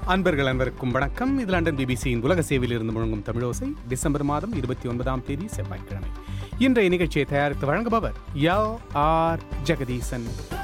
அன்பர்கள் அன்பருக்கும் வணக்கம் இது லண்டன் பிபிசியின் உலக சேவையில் இருந்து முழங்கும் தமிழோசை டிசம்பர் மாதம் இருபத்தி ஒன்பதாம் தேதி செவ்வாய்க்கிழமை இன்றைய நிகழ்ச்சியை தயாரித்து வழங்குபவர் எல் ஆர் ஜெகதீசன்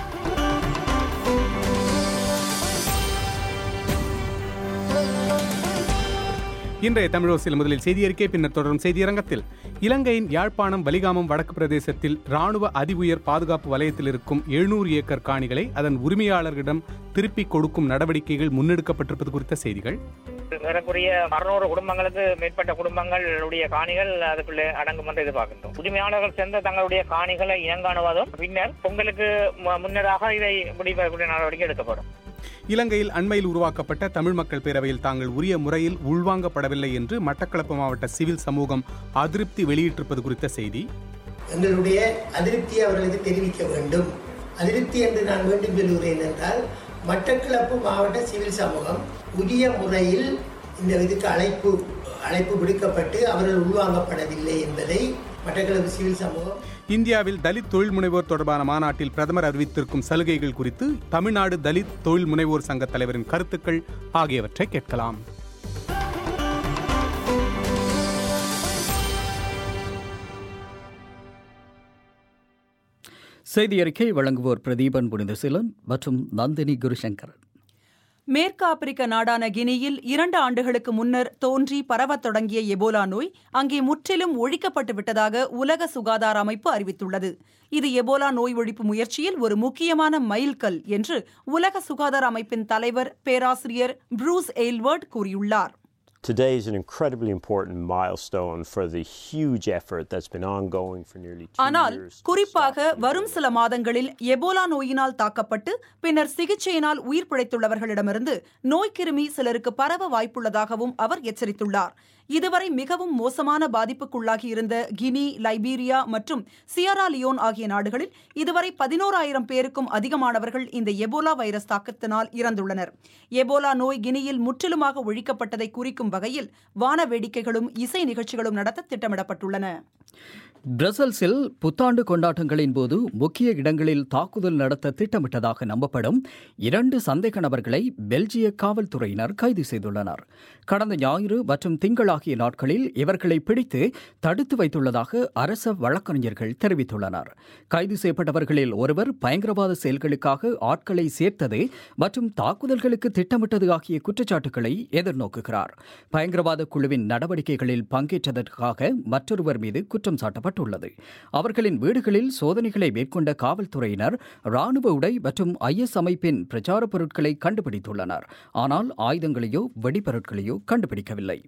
இன்றைய தமிழோசையில் முதலில் செய்தியறிக்கை பின்னர் தொடரும் செய்தியரங்கத்தில் இலங்கையின் யாழ்ப்பாணம் வலிகாமம் வடக்கு பிரதேசத்தில் ராணுவ அதிஉயர் பாதுகாப்பு வலயத்தில் இருக்கும் எழுநூறு ஏக்கர் காணிகளை அதன் உரிமையாளர்களிடம் திருப்பிக் கொடுக்கும் நடவடிக்கைகள் முன்னெடுக்கப்பட்டிருப்பது குறித்த செய்திகள் ஏறக்குறைய அறுநூறு குடும்பங்களுக்கு மேற்பட்ட குடும்பங்களுடைய காணிகள் அதுக்குள்ளே அடங்கும் என்று எதிர்பார்க்கின்றோம் உரிமையாளர்கள் சேர்ந்த தங்களுடைய காணிகளை இனங்காணுவதும் பின்னர் பொங்கலுக்கு மு- முன்னதாக இதை முடிவதற்குரிய நடவடிக்கை எடுக்கப்படும் இலங்கையில் அண்மையில் உருவாக்கப்பட்ட தமிழ் மக்கள் பேரவையில் தாங்கள் உரிய முறையில் உள்வாங்கப்படவில்லை என்று மட்டக்களப்பு மாவட்ட சிவில் சமூகம் அதிருப்தி வெளியிட்டிருப்பது குறித்த செய்தி எங்களுடைய அதிருப்தியை அவர்களுக்கு தெரிவிக்க வேண்டும் அதிருப்தி என்று நான் மீண்டும் சொல்கிறேன் என்றால் மட்டக்களப்பு மாவட்ட சிவில் சமூகம் உரிய முறையில் இந்த இதுக்கு அழைப்பு அழைப்பு விடுக்கப்பட்டு அவர்கள் உள்வாங்கப்படவில்லை என்பதை மட்டக்களப்பு சிவில் சமூகம் இந்தியாவில் தலித் தொழில் முனைவோர் தொடர்பான மாநாட்டில் பிரதமர் அறிவித்திருக்கும் சலுகைகள் குறித்து தமிழ்நாடு தலித் தொழில் முனைவோர் சங்க தலைவரின் கருத்துக்கள் ஆகியவற்றை கேட்கலாம் செய்தி அறிக்கை வழங்குவோர் பிரதீபன் புனிதசீலன் மற்றும் நந்தினி குருசங்கரன் மேற்கு ஆப்பிரிக்க நாடான கினியில் இரண்டு ஆண்டுகளுக்கு முன்னர் தோன்றி பரவத் தொடங்கிய எபோலா நோய் அங்கே முற்றிலும் ஒழிக்கப்பட்டு விட்டதாக உலக சுகாதார அமைப்பு அறிவித்துள்ளது இது எபோலா நோய் ஒழிப்பு முயற்சியில் ஒரு முக்கியமான மைல்கல் என்று உலக சுகாதார அமைப்பின் தலைவர் பேராசிரியர் ப்ரூஸ் எயில்வர்ட் கூறியுள்ளார் Today is an incredibly important milestone for the huge effort that's been ongoing for nearly two ஆனால் years. to குறிப்பாக stop the வரும் சில மாதங்களில் எபோலா நோயினால் தாக்கப்பட்டு பின்னர் சிகிச்சையினால் உயிர் பிழைத்துள்ளவர்களிடமிருந்து நோய்க்கிருமி சிலருக்கு பரவ வாய்ப்புள்ளதாகவும் அவர் எச்சரித்துள்ளார் இதுவரை மிகவும் மோசமான பாதிப்புக்குள்ளாகி இருந்த கினி லைபீரியா மற்றும் சியரா லியோன் ஆகிய நாடுகளில் இதுவரை பதினோராயிரம் பேருக்கும் அதிகமானவர்கள் இந்த எபோலா வைரஸ் தாக்கத்தினால் இறந்துள்ளனர் எபோலா நோய் கினியில் முற்றிலுமாக ஒழிக்கப்பட்டதை குறிக்கும் வகையில் வான வேடிக்கைகளும் இசை நிகழ்ச்சிகளும் நடத்த திட்டமிடப்பட்டுள்ளன பிரசல்ஸில் புத்தாண்டு கொண்டாட்டங்களின் போது முக்கிய இடங்களில் தாக்குதல் நடத்த திட்டமிட்டதாக நம்பப்படும் இரண்டு சந்தேக நபர்களை பெல்ஜிய காவல்துறையினர் கைது செய்துள்ளனர் கடந்த ஞாயிறு மற்றும் திங்கள் ஆகிய நாட்களில் இவர்களை பிடித்து தடுத்து வைத்துள்ளதாக அரச வழக்கறிஞர்கள் தெரிவித்துள்ளனர் கைது செய்யப்பட்டவர்களில் ஒருவர் பயங்கரவாத செயல்களுக்காக ஆட்களை சேர்த்தது மற்றும் தாக்குதல்களுக்கு திட்டமிட்டது ஆகிய குற்றச்சாட்டுகளை எதிர்நோக்குகிறார் பயங்கரவாத குழுவின் நடவடிக்கைகளில் பங்கேற்றதற்காக மற்றொருவர் மீது குற்றம் சாட்டப்பட்டுள்ளது அவர்களின் வீடுகளில் சோதனைகளை மேற்கொண்ட காவல்துறையினர் ராணுவ உடை மற்றும் ஐஎஸ் அமைப்பின் பிரச்சாரப் பொருட்களை கண்டுபிடித்துள்ளனர் ஆனால் ஆயுதங்களையோ வெடிபொருட்களையோ கண்டுபிடிக்கவில்லை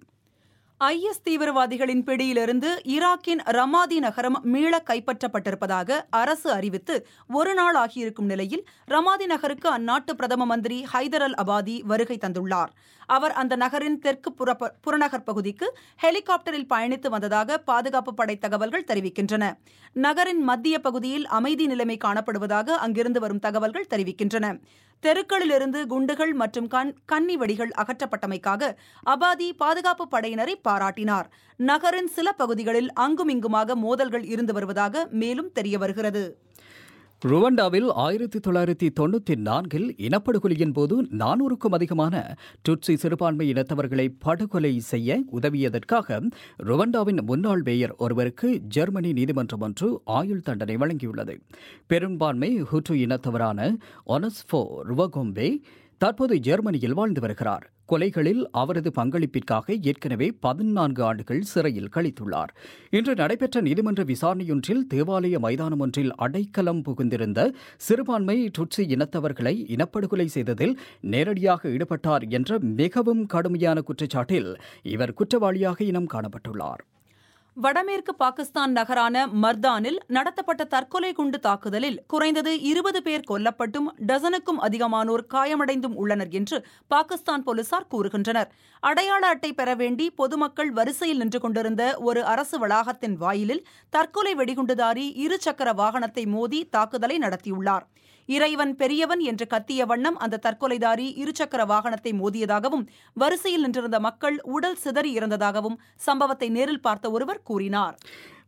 ஐஎஸ் தீவிரவாதிகளின் பிடியிலிருந்து ஈராக்கின் ரமாதி நகரம் மீள கைப்பற்றப்பட்டிருப்பதாக அரசு அறிவித்து ஒரு நாள் ஆகியிருக்கும் நிலையில் ரமாதி நகருக்கு அந்நாட்டு பிரதம மந்திரி ஹைதர் அல் அபாதி வருகை தந்துள்ளார் அவர் அந்த நகரின் தெற்கு புறப்ப- புறநகர் பகுதிக்கு ஹெலிகாப்டரில் பயணித்து வந்ததாக பாதுகாப்பு படை தகவல்கள் தெரிவிக்கின்றன நகரின் மத்திய பகுதியில் அமைதி நிலைமை காணப்படுவதாக அங்கிருந்து வரும் தகவல்கள் தெரிவிக்கின்றன தெருக்களிலிருந்து குண்டுகள் மற்றும் கண் கன்னி வெடிகள் அகற்றப்பட்டமைக்காக அபாதி பாதுகாப்பு படையினரை பாராட்டினார் நகரின் சில பகுதிகளில் அங்குமிங்குமாக மோதல்கள் இருந்து வருவதாக மேலும் தெரிய வருகிறது ருவண்டாவில் ஆயிரத்தி தொள்ளாயிரத்தி தொண்ணூற்றி நான்கில் இனப்படுகொலையின் போது நானூறுக்கும் அதிகமான டுட்சி சிறுபான்மை இனத்தவர்களை படுகொலை செய்ய உதவியதற்காக ருவண்டாவின் முன்னாள் மேயர் ஒருவருக்கு ஜெர்மனி நீதிமன்றம் ஒன்று ஆயுள் தண்டனை வழங்கியுள்ளது பெரும்பான்மை ஹுட்டு இனத்தவரான ஒனஸ்போ ருவகோம்பே தற்போது ஜெர்மனியில் வாழ்ந்து வருகிறார் கொலைகளில் அவரது பங்களிப்பிற்காக ஏற்கனவே பதினான்கு ஆண்டுகள் சிறையில் கழித்துள்ளார் இன்று நடைபெற்ற நீதிமன்ற விசாரணையொன்றில் தேவாலய மைதானம் ஒன்றில் அடைக்கலம் புகுந்திருந்த சிறுபான்மை டுட்சி இனத்தவர்களை இனப்படுகொலை செய்ததில் நேரடியாக ஈடுபட்டார் என்ற மிகவும் கடுமையான குற்றச்சாட்டில் இவர் குற்றவாளியாக இனம் காணப்பட்டுள்ளார் வடமேற்கு பாகிஸ்தான் நகரான மர்தானில் நடத்தப்பட்ட தற்கொலை குண்டு தாக்குதலில் குறைந்தது இருபது பேர் கொல்லப்பட்டும் டசனுக்கும் அதிகமானோர் காயமடைந்தும் உள்ளனர் என்று பாகிஸ்தான் போலீசார் கூறுகின்றனர் அடையாள அட்டை பெற வேண்டி பொதுமக்கள் வரிசையில் நின்று கொண்டிருந்த ஒரு அரசு வளாகத்தின் வாயிலில் தற்கொலை வெடிகுண்டுதாரி இரு சக்கர வாகனத்தை மோதி தாக்குதலை நடத்தியுள்ளார் இறைவன் பெரியவன் என்று கத்திய வண்ணம் அந்த தற்கொலைதாரி இருசக்கர வாகனத்தை மோதியதாகவும் வரிசையில் நின்றிருந்த மக்கள் உடல் சிதறி இறந்ததாகவும் சம்பவத்தை நேரில் பார்த்த ஒருவர் கூறினார்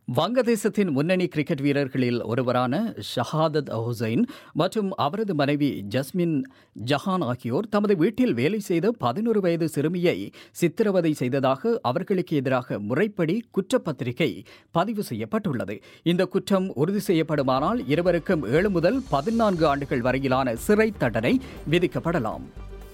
வங்கதேசத்தின் முன்னணி கிரிக்கெட் வீரர்களில் ஒருவரான ஷஹாதத் ஹுசைன் மற்றும் அவரது மனைவி ஜஸ்மின் ஜஹான் ஆகியோர் தமது வீட்டில் வேலை செய்த பதினொரு வயது சிறுமியை சித்திரவதை செய்ததாக அவர்களுக்கு எதிராக முறைப்படி குற்றப்பத்திரிகை பதிவு செய்யப்பட்டுள்ளது இந்த குற்றம் உறுதி செய்யப்படுமானால் இருவருக்கும் ஏழு முதல் பதினான்கு ஆண்டுகள் வரையிலான சிறை தண்டனை விதிக்கப்படலாம்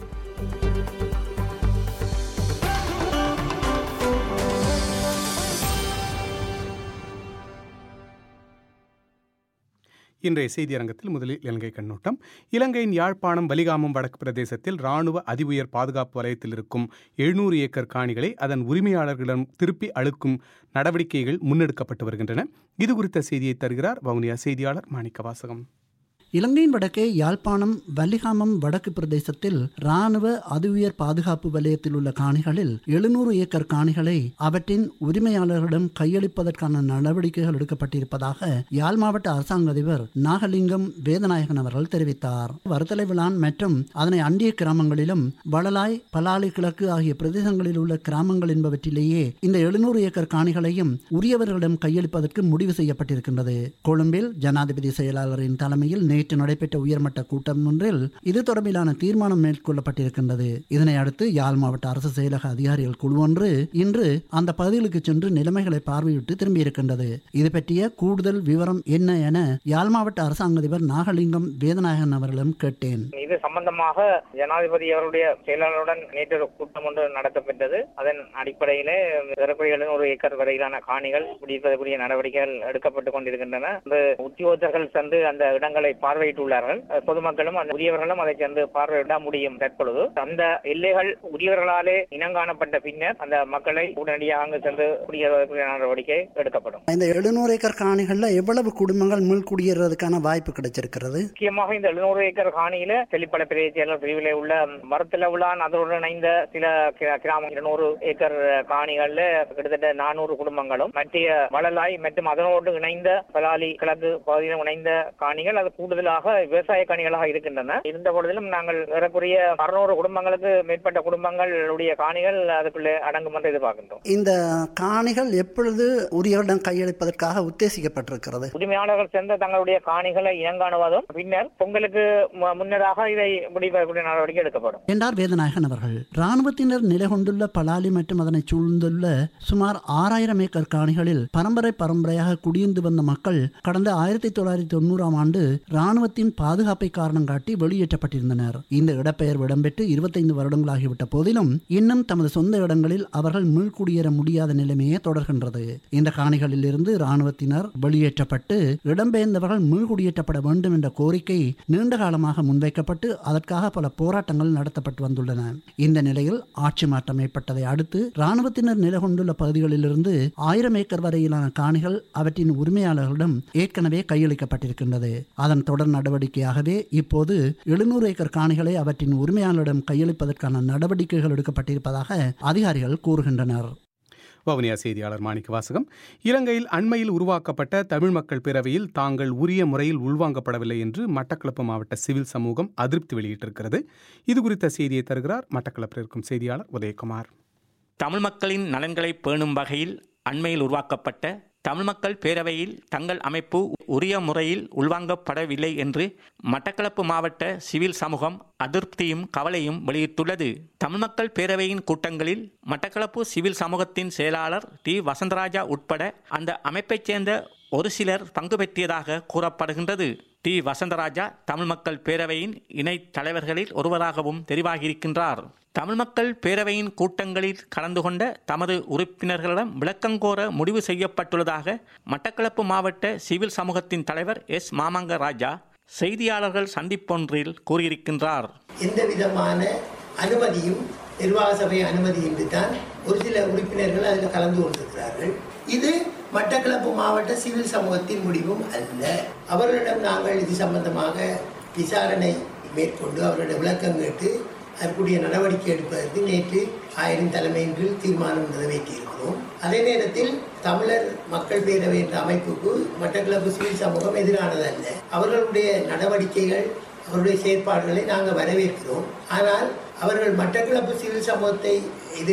இன்றைய செய்தி அரங்கத்தில் முதலில் இலங்கை கண்ணோட்டம் இலங்கையின் யாழ்ப்பாணம் வலிகாமம் வடக்கு பிரதேசத்தில் ராணுவ அதிஉயர் பாதுகாப்பு வலயத்தில் இருக்கும் எழுநூறு ஏக்கர் காணிகளை அதன் உரிமையாளர்களிடம் திருப்பி அளிக்கும் நடவடிக்கைகள் முன்னெடுக்கப்பட்டு வருகின்றன இது குறித்த செய்தியை தருகிறார் வவுனியா செய்தியாளர் மாணிக்க வாசகம் இலங்கையின் வடக்கே யாழ்ப்பாணம் வல்லிகாமம் வடக்கு பிரதேசத்தில் ராணுவ அதுவுயர் பாதுகாப்பு வலயத்தில் உள்ள காணிகளில் எழுநூறு ஏக்கர் காணிகளை அவற்றின் உரிமையாளர்களிடம் கையளிப்பதற்கான நடவடிக்கைகள் எடுக்கப்பட்டிருப்பதாக யாழ் மாவட்ட அரசாங்க அதிபர் நாகலிங்கம் வேதநாயகன் அவர்கள் தெரிவித்தார் வருத்தலை விழான் மற்றும் அதனை அண்டிய கிராமங்களிலும் வளலாய் பலாலி கிழக்கு ஆகிய பிரதேசங்களில் உள்ள கிராமங்கள் என்பவற்றிலேயே இந்த எழுநூறு ஏக்கர் காணிகளையும் உரியவர்களிடம் கையளிப்பதற்கு முடிவு செய்யப்பட்டிருக்கின்றது கொழும்பில் ஜனாதிபதி செயலாளரின் தலைமையில் நேற்று நடைபெற்ற உயர்மட்ட கூட்டம் ஒன்றில் இது தொடர்பிலான தீர்மானம் மேற்கொள்ளப்பட்டிருக்கின்றது இதனை அடுத்து யாழ் மாவட்ட அரசு செயலக அதிகாரிகள் குழு ஒன்று இன்று அந்த பகுதிகளுக்கு சென்று நிலைமைகளை பார்வையிட்டு திரும்பியிருக்கின்றது இது பற்றிய கூடுதல் விவரம் என்ன என யாழ் மாவட்ட அரசாங்க அதிபர் நாகலிங்கம் வேதநாயகன் அவர்களிடம் கேட்டேன் இது சம்பந்தமாக ஜனாதிபதி அவருடைய செயலாளருடன் நேற்று ஒரு கூட்டம் ஒன்று நடத்தப்பட்டது அதன் அடிப்படையிலே ஏறக்குறைய எழுநூறு ஏக்கர் வரையிலான காணிகள் பிடிப்பதற்குரிய நடவடிக்கைகள் எடுக்கப்பட்டுக் கொண்டிருக்கின்றன இந்த உத்தியோகத்தர்கள் சென்று அந்த இடங்களை பார்வையிட்டுள்ளார்கள் பொதுமக்களும் அந்த உரியவர்களும் அதை சென்று பார்வையிட முடியும் தற்பொழுது அந்த எல்லைகள் உரியவர்களாலே இனங்காணப்பட்ட பின்னர் அந்த மக்களை உடனடியாக அங்கு சென்று குடியேறுவதற்குரிய நடவடிக்கை எடுக்கப்படும் இந்த எழுநூறு ஏக்கர் காணிகள்ல எவ்வளவு குடும்பங்கள் மீள் குடியேறதுக்கான வாய்ப்பு கிடைச்சிருக்கிறது முக்கியமாக இந்த எழுநூறு ஏக்கர் காணியில செழிப்பட பிரதேச பிரிவிலே உள்ள மரத்துல உலான் அதோடு இணைந்த சில கி- கிராமம் இருநூறு ஏக்கர் காணிகள்ல கிட்டத்தட்ட நானூறு குடும்பங்களும் மற்ற வளலாய் மற்றும் அதனோடு இணைந்த பலாலி கிழக்கு பகுதியில் இணைந்த காணிகள் அது கூடுதலாக விவசாய காணிகளாக இருக்கின்றன இருந்த பொழுதிலும் நாங்கள் ஏறக்குறைய அறுநூறு குடும்பங்களுக்கு மேற்பட்ட குடும்பங்களுடைய காணிகள் அதுக்குள்ளே அடங்கும் என்று எதிர்பார்க்கின்றோம் இந்த காணிகள் எப்பொழுது உரியவரிடம் கையளிப்பதற்காக உத்தேசிக்கப்பட்டிருக்கிறது உரிமையாளர்கள் சேர்ந்த தங்களுடைய காணிகளை இனங்காணுவதும் பின்னர் பொங்கலுக்கு மு- முன்னதாக இதை முடிவதற்குரிய நடவடிக்கை எடுக்கப்படும் என்றார் வேதநாயகன் அவர்கள் ராணுவத்தினர் நிலை கொண்டுள்ள பலாலி மற்றும் அதனை சூழ்ந்துள்ள சுமார் ஆறாயிரம் ஏக்கர் காணிகளில் பரம்பரை பரம்பரையாக குடியிருந்து வந்த மக்கள் கடந்த ஆயிரத்தி தொள்ளாயிரத்தி தொண்ணூறாம் ஆண்டு ராணுவத்தின் பாதுகாப்பை காரணம் காட்டி வெளியேற்றப்பட்டிருந்தனர் இந்த இடப்பெயர்வு இடம்பெற்று இருபத்தைந்து வருடங்களாகிவிட்ட போதிலும் இன்னும் தமது சொந்த இடங்களில் அவர்கள் மீள்குடியேற முடியாத நிலைமையே தொடர்கின்றது இந்த காணிகளில் இருந்து ராணுவத்தினர் வெளியேற்றப்பட்டு இடம்பெயர்ந்தவர்கள் மீள்குடியேற்றப்பட வேண்டும் என்ற கோரிக்கை நீண்ட காலமாக முன்வைக்கப்பட்டு அதற்காக பல போராட்டங்கள் நடத்தப்பட்டு வந்துள்ளன இந்த நிலையில் ஆட்சி மாற்றம் ஏற்பட்டதை அடுத்து ராணுவத்தினர் நிலை கொண்டுள்ள பகுதிகளிலிருந்து ஆயிரம் ஏக்கர் வரையிலான காணிகள் அவற்றின் உரிமையாளர்களிடம் ஏற்கனவே கையளிக்கப்பட்டிருக்கின்றது அதன் தொடர் நடவடிக்கையாகவே இப்போது எழுநூறு ஏக்கர் காணிகளை அவற்றின் உரிமையாளரிடம் கையளிப்பதற்கான நடவடிக்கைகள் எடுக்கப்பட்டிருப்பதாக அதிகாரிகள் கூறுகின்றனர் வவுனியா செய்தியாளர் மாணிக்க வாசகம் இலங்கையில் அண்மையில் உருவாக்கப்பட்ட தமிழ் மக்கள் பேரவையில் தாங்கள் உரிய முறையில் உள்வாங்கப்படவில்லை என்று மட்டக்களப்பு மாவட்ட சிவில் சமூகம் அதிருப்தி வெளியிட்டிருக்கிறது இது குறித்த செய்தியை தருகிறார் மட்டக்களப்பில் இருக்கும் செய்தியாளர் உதயகுமார் தமிழ் மக்களின் நலன்களை பேணும் வகையில் அண்மையில் உருவாக்கப்பட்ட தமிழ் மக்கள் பேரவையில் தங்கள் அமைப்பு உரிய முறையில் உள்வாங்கப்படவில்லை என்று மட்டக்களப்பு மாவட்ட சிவில் சமூகம் அதிருப்தியும் கவலையும் வெளியிட்டுள்ளது தமிழ் மக்கள் பேரவையின் கூட்டங்களில் மட்டக்களப்பு சிவில் சமூகத்தின் செயலாளர் டி வசந்தராஜா உட்பட அந்த அமைப்பைச் சேர்ந்த ஒரு சிலர் பங்கு பெற்றியதாக கூறப்படுகின்றது டி வசந்தராஜா தமிழ் மக்கள் பேரவையின் இணைத் தலைவர்களில் ஒருவராகவும் தெரிவாகியிருக்கின்றார் தமிழ் மக்கள் பேரவையின் கூட்டங்களில் கலந்து கொண்ட தமது உறுப்பினர்களிடம் விளக்கங்கோர முடிவு செய்யப்பட்டுள்ளதாக மட்டக்களப்பு மாவட்ட சிவில் சமூகத்தின் தலைவர் எஸ் மாமங்க ராஜா செய்தியாளர்கள் சந்திப்பொன்றில் கூறியிருக்கின்றார் எந்த விதமான அனுமதியும் நிர்வாக சபை அனுமதியின்றி தான் ஒரு சில உறுப்பினர்கள் அதில் கலந்து கொண்டிருக்கிறார்கள் இது மட்டக்களப்பு மாவட்ட சிவில் சமூகத்தின் முடிவும் அல்ல அவர்களிடம் நாங்கள் இது சம்பந்தமாக விசாரணை மேற்கொண்டு அவருடைய விளக்கம் கேட்டு அதற்குரிய நடவடிக்கை எடுப்பதற்கு நேற்று ஆயிரம் தலைமையின் கீழ் தீர்மானம் நிறைவேற்றியிருக்கிறோம் அதே நேரத்தில் தமிழர் மக்கள் பேரவை என்ற அமைப்புக்கு மட்டக்களப்பு சிவில் சமூகம் எதிரானதல்ல அவர்களுடைய நடவடிக்கைகள் அவருடைய செயற்பாடுகளை நாங்கள் வரவேற்கிறோம் ஆனால் அவர்கள் மட்டக்களப்பு சிவில் சமூகத்தை இதில்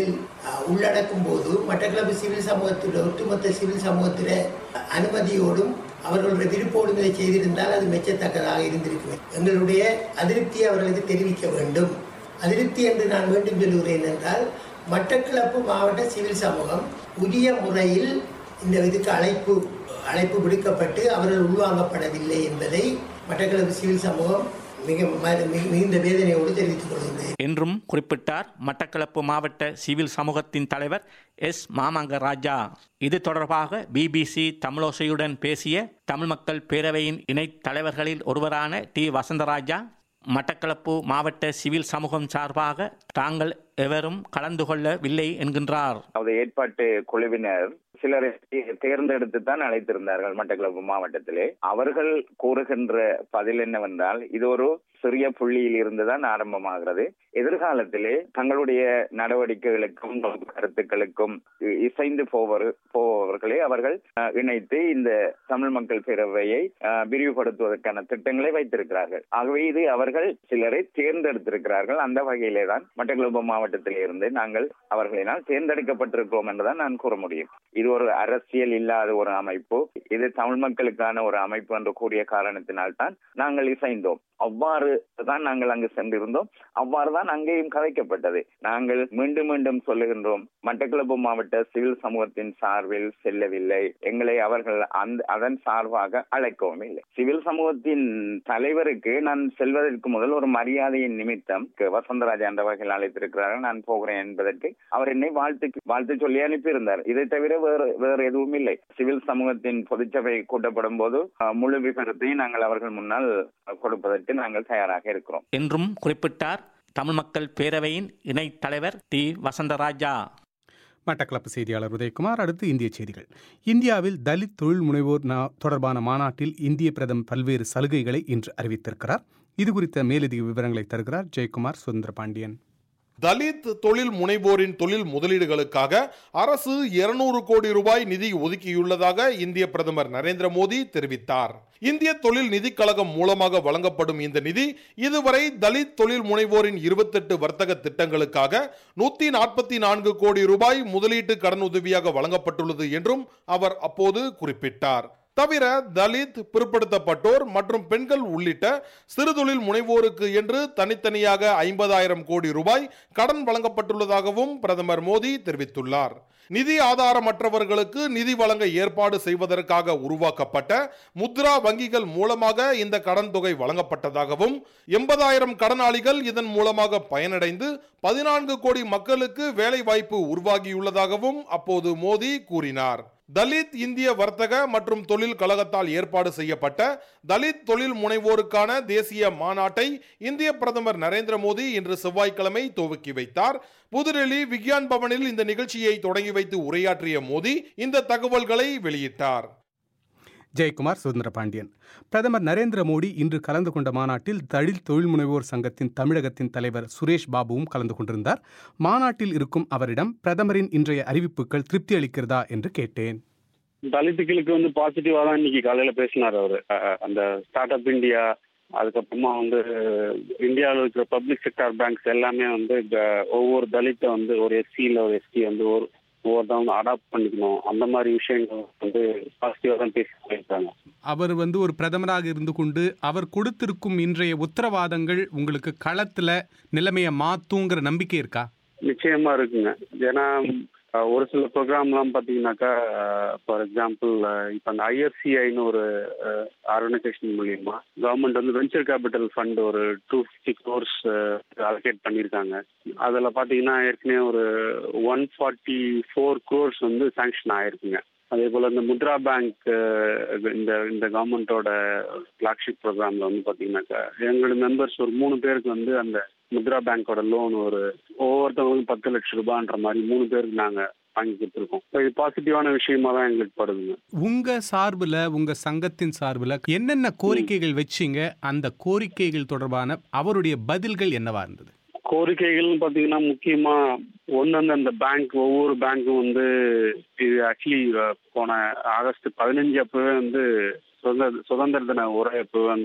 அஹ், உள்ளடக்கும் போது மட்டக்களப்பு சிவில் சமூகத்தில் ஒட்டுமொத்த சிவில் சமூகத்தில் அனுமதியோடும் அவர்களுடைய விருப்போடும் இதை செய்திருந்தால் அது மெச்சத்தக்கதாக இருந்திருக்கும் எங்களுடைய அதிருப்தியை அவர்களுக்கு தெரிவிக்க வேண்டும் அதிருப்தி என்று நான் மீண்டும் சொல்கிறேன் என்றால் மட்டக்களப்பு மாவட்ட சிவில் சமூகம் உரிய முறையில் இந்த இதுக்கு அழைப்பு அழைப்பு விடுக்கப்பட்டு அவர்கள் உள்வாங்கப்படவில்லை என்பதை மட்டக்களப்பு சிவில் சமூகம் மிக ம- மிக- மிகுந்த வேதனையோடு தெரிவித்துக் கொள்கின்றேன் என்றும் குறிப்பிட்டார் மட்டக்களப்பு மாவட்ட சிவில் சமூகத்தின் தலைவர் எஸ் மாமங்க ராஜா இது தொடர்பாக பிபிசி தமிழோசையுடன் பேசிய தமிழ் மக்கள் பேரவையின் இணைத் தலைவர்களில் ஒருவரான டி வசந்தராஜா மட்டக்களப்பு மாவட்ட சிவில் சமூகம் சார்பாக தாங்கள் எவரும் கலந்து கொள்ளவில்லை என்கின்றார் அதாவது ஏற்பாட்டு குழுவினர் சிலரை தேர்ந்தெடுத்து தான் அழைத்திருந்தார்கள் மட்டக்களப்பு மாவட்டத்திலே அவர்கள் கூறுகின்ற பதில் என்னவென்றால் இது ஒரு சிறிய புள்ளியில் இருந்துதான் ஆரம்பமாகிறது எதிர்காலத்திலே தங்களுடைய நடவடிக்கைகளுக்கும் கருத்துக்களுக்கும் இ- இசைந்து போவர் போபவர்களை அவர்கள் அஹ், இணைத்து இந்த தமிழ் மக்கள் பேரவையை அஹ், விரிவுபடுத்துவதற்கான திட்டங்களை வைத்திருக்கிறார்கள் ஆகவே இது அவர்கள் சிலரை தேர்ந்தெடுத்திருக்கிறார்கள் அந்த வகையிலே தான் மட்டக்களப்பு மாவட்டத்திலே இருந்து நாங்கள் அவர்களினால் தேர்ந்தெடுக்கப்பட்டிருக்கிறோம் என்றுதான் நான் கூற முடியும் இது ஒரு அரசியல் இல்லாத ஒரு அமைப்பு இது தமிழ் மக்களுக்கான ஒரு அமைப்பு என்று கூறிய காரணத்தினால் தான் நாங்கள் இசைந்தோம் அவ்வாறு தான் நாங்கள் அங்கு சென்றிருந்தோம் அவ்வாறு தான் அங்கேயும் கதைக்கப்பட்டது நாங்கள் மீண்டும் மீண்டும் சொல்லுகின்றோம் மட்டக்களப்பு மாவட்ட சிவில் சமூகத்தின் சார்பில் செல்லவில்லை எங்களை அவர்கள் அந்த அதன் சார்பாக அழைக்கவும் இல்லை சிவில் சமூகத்தின் தலைவருக்கு நான் செல்வதற்கு முதல் ஒரு மரியாதையின் நிமித்தம் க- வசந்தராஜா என்ற வகையில் அழைத்திருக்கிறார்கள் நான் போகிறேன் என்பதற்கு அவர் என்னை வாழ்த்து வாழ்த்து சொல்லி அனுப்பியிருந்தார் இதை தவிர வேறு வேறு எதுவும் இல்லை சிவில் சமூகத்தின் பொதுச்சபை கூட்டப்படும் போது அஹ், முழு விவரத்தை நாங்கள் அவர்கள் முன்னால் கொடுப்பதற்கு நாங்கள் தயாராக இருக்கிறோம் என்றும் குறிப்பிட்டார் தமிழ் மக்கள் பேரவையின் இணைத் தலைவர் டி வசந்தராஜா மட்டக்களப்பு செய்தியாளர் உதயகுமார் அடுத்து இந்திய செய்திகள் இந்தியாவில் தலித் தொழில் முனைவோர் நா- தொடர்பான மாநாட்டில் இந்திய பிரதமர் பல்வேறு சலுகைகளை இன்று அறிவித்திருக்கிறார் இது குறித்த மேலதிக விவரங்களை தருகிறார் ஜெயக்குமார் சுந்தர பாண்டியன் தலித் தொழில் முனைவோரின் தொழில் முதலீடுகளுக்காக அரசு 200 கோடி ரூபாய் நிதி ஒதுக்கியுள்ளதாக இந்திய பிரதமர் நரேந்திர மோடி தெரிவித்தார் இந்திய தொழில் நிதிக் கழகம் மூலமாக வழங்கப்படும் இந்த நிதி இதுவரை தலித் தொழில் முனைவோரின் 28 வர்த்தக திட்டங்களுக்காக நூத்தி நாற்பத்தி நான்கு கோடி ரூபாய் முதலீட்டு கடனுதவியாக வழங்கப்பட்டுள்ளது என்றும் அவர் அப்போது குறிப்பிட்டார் தவிர தலித் பிற்படுத்தப்பட்டோர் மற்றும் பெண்கள் உள்ளிட்ட சிறுதொழில் முனைவோருக்கு என்று தனித்தனியாக ஐம்பதாயிரம் கோடி ரூபாய் கடன் வழங்கப்பட்டுள்ளதாகவும் பிரதமர் மோடி தெரிவித்துள்ளார் நிதி ஆதாரமற்றவர்களுக்கு நிதி வழங்க ஏற்பாடு செய்வதற்காக உருவாக்கப்பட்ட முத்ரா வங்கிகள் மூலமாக இந்த கடன் தொகை வழங்கப்பட்டதாகவும் எண்பதாயிரம் கடனாளிகள் இதன் மூலமாக பயனடைந்து பதினான்கு கோடி மக்களுக்கு வேலை வாய்ப்பு உருவாகியுள்ளதாகவும் அப்போது மோடி கூறினார் தலித் இந்திய வர்த்தக மற்றும் தொழில் கழகத்தால் ஏற்பாடு செய்யப்பட்ட தலித் தொழில் முனைவோருக்கான தேசிய மாநாட்டை இந்திய பிரதமர் நரேந்திர மோடி இன்று செவ்வாய்க்கிழமை துவக்கி வைத்தார் புதுடெல்லி விக்யான் பவனில் இந்த நிகழ்ச்சியை தொடங்கி வைத்து உரையாற்றிய மோடி இந்த தகவல்களை வெளியிட்டார் ஜெயக்குமார் சுதந்திர பாண்டியன் பிரதமர் நரேந்திர மோடி இன்று கலந்து கொண்ட மாநாட்டில் தலித் தொழில் முனைவோர் சங்கத்தின் தமிழகத்தின் தலைவர் சுரேஷ் பாபுவும் கலந்து கொண்டிருந்தார் மாநாட்டில் இருக்கும் அவரிடம் பிரதமரின் இன்றைய அறிவிப்புகள் திருப்தி அளிக்கிறதா என்று கேட்டேன் தலித்துகளுக்கு வந்து பாசிட்டிவா தான் இன்னைக்கு காலையில பேசினார் அவரு அஹ் அந்த ஸ்டார்ட் அப் இந்தியா அதுக்கப்புறமா வந்து இந்தியாவில் இருக்கிற பப்ளிக் செக்டார் பேங்க்ஸ் எல்லாமே வந்து இந்த ஒவ்வொரு தலித்தை வந்து ஒரு எஸ்சி இல்ல ஒரு எஸ்டி வந்து ஒரு ஒவ்வொருத்தவங்க அடாப்ட் பண்ணிக்கணும் அந்த மாதிரி விஷயங்கள் வந்து பாசிட்டிவா தான் பேசி போயிருக்காங்க அவர் வந்து ஒரு பிரதமராக இருந்து கொண்டு அவர் கொடுத்திருக்கும் இன்றைய உத்தரவாதங்கள் உங்களுக்கு களத்துல நிலைமையை மாத்துங்கிற நம்பிக்கை இருக்கா நிச்சயமா இருக்குங்க ஏன்னா அஹ், ஒரு சில ப்ரோக்ராம்லாம் பார்த்தீங்கன்னாக்கா ஃபார் எக்ஸாம்பிள் இப்போ அந்த ஐஎஃப்சிஐன்னு ஒரு ஆர்கனைசேஷன் மூலியமா கவர்மெண்ட் வந்து வெஞ்சர் கேபிட்டல் ஃபண்ட் ஒரு டூ ஃபிஃப்டி க்ரோர்ஸ் அலோகேட் பண்ணியிருக்காங்க அதில் பார்த்தீங்கன்னா ஏற்கனவே ஒரு ஒன் ஃபார்ட்டி ஃபோர் க்ரோர்ஸ் வந்து சாங்ஷன் ஆயிருக்குங்க அதே போல இந்த முத்ரா பேங்க் இந்த இந்த கவர்மெண்டோட ஃபிளாக்ஷிப் ப்ரோக்ராம்ல வந்து பாத்தீங்கன்னாக்கா எங்களோட மெம்பர்ஸ் ஒரு மூணு பேருக்கு வந்து அந்த முத்ரா பேங்கோட லோன் ஒரு ஒவ்வொருத்தவங்களுக்கும் பத்து லட்சம் ரூபான்ற மாதிரி மூணு பேருக்கு நாங்க வாங்கி கொடுத்துருக்கோம் So இது பாசிட்டிவான விஷயமா தான் எங்களுக்கு படுதுங்க உங்க சார்புல உங்க சங்கத்தின் சார்புல என்னென்ன கோரிக்கைகள் வச்சீங்க அந்த கோரிக்கைகள் தொடர்பான அவருடைய பதில்கள் என்னவா இருந்தது கோரிக்கைகள்னு பாத்தீங்கன்னா முக்கியமா ஒன்று வந்து அந்த பேங்க் ஒவ்வொரு பேங்க்கும் வந்து இது ஆக்சுவலி போன ஆகஸ்ட் பதினஞ்சு அப்பவே வந்து சுதந்திர சுதந்திர தின உரை அப்போ வந்து